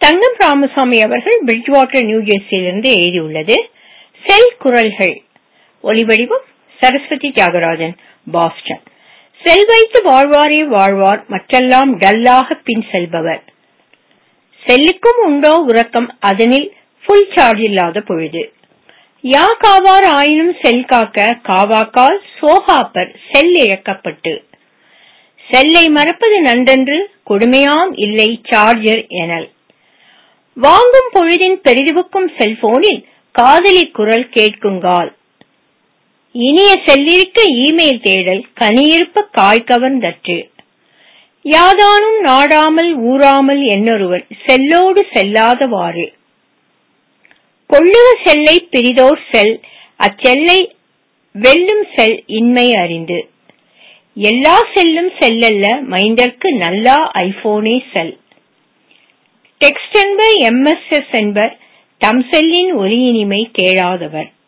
தங்கம் ராமசாமி அவர்கள் Bridgewater new ஜெர்சியிலிருந்து எழுதியுள்ளது செல் குரல்கள் ஒலிவடிவம் சரஸ்வதி தியாகராஜன் பாஸ்டன் செல் வைத்து வாழ்வாரே வாழ்வார் மற்றெல்லாம் டல்லாக பின் செல்பவர் செல்லுக்கும் உண்டோ உறக்கம் அதனில் ஃபுல் சார்ஜ் இல்லாத பொழுது யா காவார் ஆயினும் செல் காக்க காவாக்கால் சோகாப்பர் செல் இழக்கப்பட்டு செல்லை மறப்பது நன்றென்று கொடுமையாம் இல்லை சார்ஜர் எனல் வாங்கும் பொழுதின் பெரிதுவுக்கும் செல்போனில் காதலி குரல் கேட்குங்கால் இனிய செல்லிருக்க இமெயில் தேடல் கனியிருப்ப காய் கவர்ந்தற்று யாதானும் நாடாமல் ஊறாமல் என்னொருவன் செல்லோடு செல்லாதவாறு கொள்ளுவ செல்லை பிரிதோர் செல் அச்செல்லை வெல்லும் செல் இன்மை அறிந்து எல்லா செல்லும் செல்லல்ல மைந்தர்க்கு நல்லா ஐபோனே செல் டெக்ஸ்ட் என்பர் எம்எஸ்எஸ் என்பர் தம் செல்லின் ஒலி இனிமை கேளாதவர்